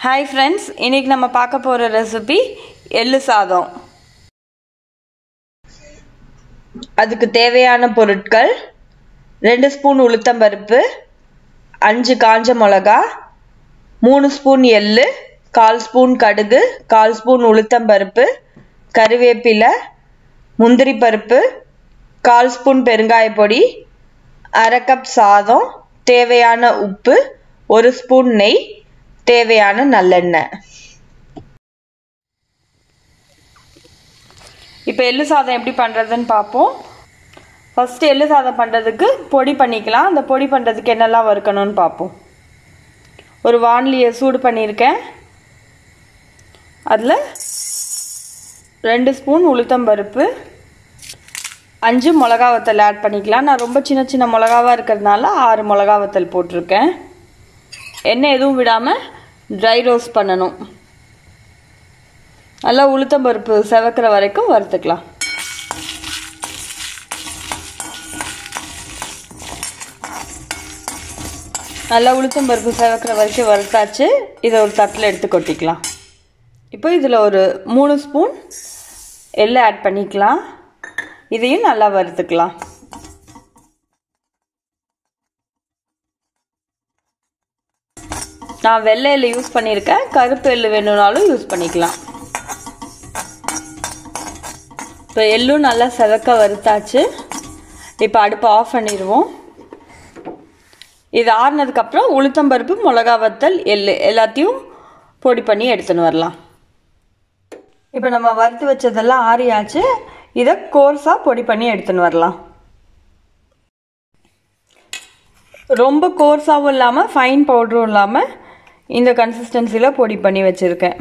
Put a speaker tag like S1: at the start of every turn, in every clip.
S1: hi friends இன்னைக்கு நம்ம பார்க்க போகிற ரெசிபி எள்ளு சாதம் அதுக்கு தேவையான பொருட்கள் ரெண்டு ஸ்பூன் உளுத்தம்பருப்பு அஞ்சு காஞ்ச மிளகா மூணு ஸ்பூன் எள்ளு கால் ஸ்பூன் கடுகு கால் ஸ்பூன் உளுத்தம்பருப்பு கருவேப்பிலை முந்திரி பருப்பு கால் ஸ்பூன் பெருங்காய பொடி அரை கப் சாதம் தேவையான உப்பு ஒரு ஸ்பூன் நெய் தேவையான நல்லெண்ணெய் இப்போ எள்ளு சாதம் எப்படி பண்ணுறதுன்னு பார்ப்போம் ஃபஸ்ட்டு எள்ளு சாதம் பண்ணுறதுக்கு பொடி பண்ணிக்கலாம் அந்த பொடி பண்ணுறதுக்கு என்னெல்லாம் வறுக்கணும்னு பார்ப்போம் ஒரு வான்லியை சூடு பண்ணியிருக்கேன் அதில் ரெண்டு ஸ்பூன் உளுத்தம்பருப்பு அஞ்சு மிளகா வத்தல் ஆட் பண்ணிக்கலாம் நான் ரொம்ப சின்ன சின்ன மிளகாவாக இருக்கிறதுனால ஆறு மிளகா வத்தல் போட்டிருக்கேன் எண்ணெய் எதுவும் விடாமல் ட்ரை ரோஸ்ட் பண்ணணும் நல்லா உளுத்தம்பருப்பு செவக்கிற வரைக்கும் வறுத்துக்கலாம் நல்லா உளுத்தம்பருப்பு செவக்கிற வரைக்கும் வறுத்தாச்சு இதை ஒரு தட்டில் எடுத்து கொட்டிக்கலாம் இப்போ இதில் ஒரு மூணு ஸ்பூன் எள்ளு ஆட் பண்ணிக்கலாம் இதையும் நல்லா வறுத்துக்கலாம் நான் வெள்ளை எள்ளு யூஸ் பண்ணியிருக்கேன் கருப்பு எள்ளு வேணும்னாலும் யூஸ் பண்ணிக்கலாம் இப்போ எள்ளும் நல்லா செவக்க வறுத்தாச்சு இப்போ அடுப்பை ஆஃப் பண்ணிடுவோம் இது ஆறுனதுக்கப்புறம் உளுத்தம்பருப்பு மிளகா வத்தல் எள்ளு எல்லாத்தையும் பொடி பண்ணி எடுத்துன்னு வரலாம் இப்போ நம்ம வறுத்து வச்சதெல்லாம் ஆறியாச்சு இதை கோர்ஸாக பொடி பண்ணி எடுத்துன்னு வரலாம் ரொம்ப கோர்ஸாகவும் இல்லாமல் ஃபைன் பவுடரும் இல்லாமல் இந்த கன்சிஸ்டன்சியில் பொடி பண்ணி வச்சுருக்கேன்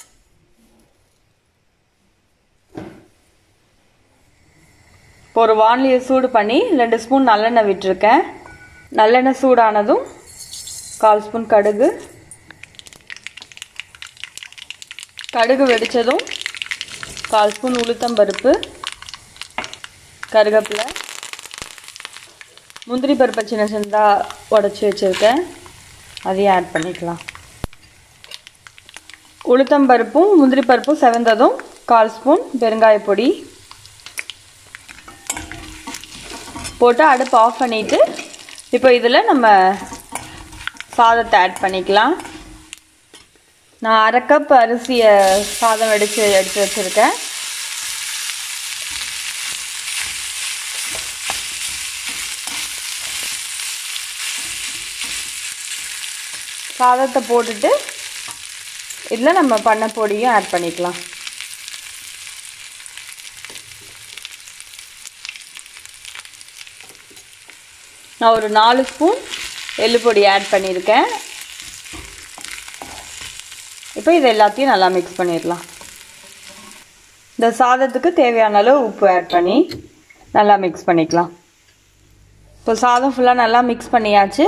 S1: இப்போ ஒரு வானிலையை சூடு பண்ணி ரெண்டு ஸ்பூன் நல்லெண்ணெய் விட்டுருக்கேன் நல்லெண்ணெய் சூடானதும் கால் ஸ்பூன் கடுகு கடுகு வெடித்ததும் கால் ஸ்பூன் உளுத்தம்பருப்பு கருவேப்பிலை முந்திரி பருப்பை சின்ன சின்னதாக உடச்சி வச்சுருக்கேன் அதையும் ஆட் பண்ணிக்கலாம் உளுத்தம்பருப்பும் முந்திரி பருப்பும் செவந்ததும் கால் ஸ்பூன் பெருங்காய பொடி போட்டு அடுப்பு ஆஃப் பண்ணிவிட்டு இப்போ இதில் நம்ம சாதத்தை ஆட் பண்ணிக்கலாம் நான் அரை கப் அரிசியை சாதம் வெடித்து எடுத்து வச்சுருக்கேன் சாதத்தை போட்டுட்டு இதில் நம்ம பண்ண பொடியும் ஆட் பண்ணிக்கலாம் நான் ஒரு நாலு ஸ்பூன் எள்ளு பொடி ஆட் பண்ணியிருக்கேன் இப்போ இது எல்லாத்தையும் நல்லா மிக்ஸ் பண்ணிடலாம் இந்த சாதத்துக்கு தேவையான அளவு உப்பு ஆட் பண்ணி நல்லா மிக்ஸ் பண்ணிக்கலாம் இப்போ சாதம் ஃபுல்லாக நல்லா மிக்ஸ் பண்ணியாச்சு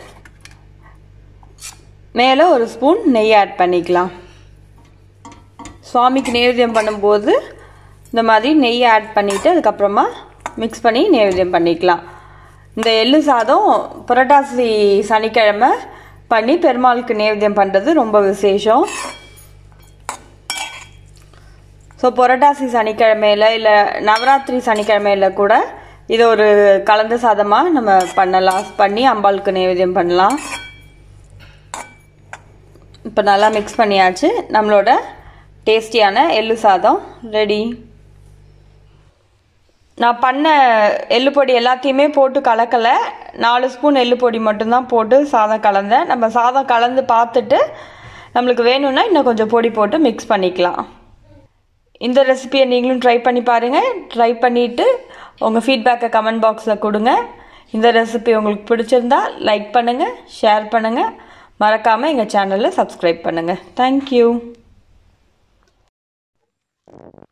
S1: மேலே ஒரு ஸ்பூன் நெய் ஆட் பண்ணிக்கலாம் சுவாமிக்கு நைவேத்தியம் பண்ணும்போது இந்த மாதிரி நெய் ஆட் பண்ணிவிட்டு அதுக்கப்புறமா மிக்ஸ் பண்ணி நைவேத்தியம் பண்ணிக்கலாம் இந்த எள்ளு சாதம் புரட்டாசி சனிக்கிழமை பண்ணி பெருமாளுக்கு நைவேத்தியம் பண்ணுறது ரொம்ப விசேஷம் ஸோ புரட்டாசி சனிக்கிழமையில் இல்லை நவராத்திரி சனிக்கிழமையில் கூட இதை ஒரு கலந்த சாதமாக நம்ம பண்ணலாம் பண்ணி அம்பாளுக்கு நைவேத்தியம் பண்ணலாம் இப்போ நல்லா மிக்ஸ் பண்ணியாச்சு நம்மளோட டேஸ்டியான எள்ளு சாதம் ரெடி நான் பண்ண எள்ளு பொடி எல்லாத்தையுமே போட்டு கலக்கலை நாலு ஸ்பூன் எள்ளு பொடி மட்டும்தான் போட்டு சாதம் கலந்தேன் நம்ம சாதம் கலந்து பார்த்துட்டு நம்மளுக்கு வேணும்னா இன்னும் கொஞ்சம் பொடி போட்டு மிக்ஸ் பண்ணிக்கலாம் இந்த ரெசிபியை நீங்களும் ட்ரை பண்ணி பாருங்கள் ட்ரை பண்ணிவிட்டு உங்கள் ஃபீட்பேக்கை கமெண்ட் பாக்ஸில் கொடுங்க இந்த ரெசிபி உங்களுக்கு பிடிச்சிருந்தா லைக் பண்ணுங்கள் ஷேர் பண்ணுங்கள் மறக்காமல் எங்கள் சேனலை சப்ஸ்கிரைப் பண்ணுங்கள் தேங்க்யூ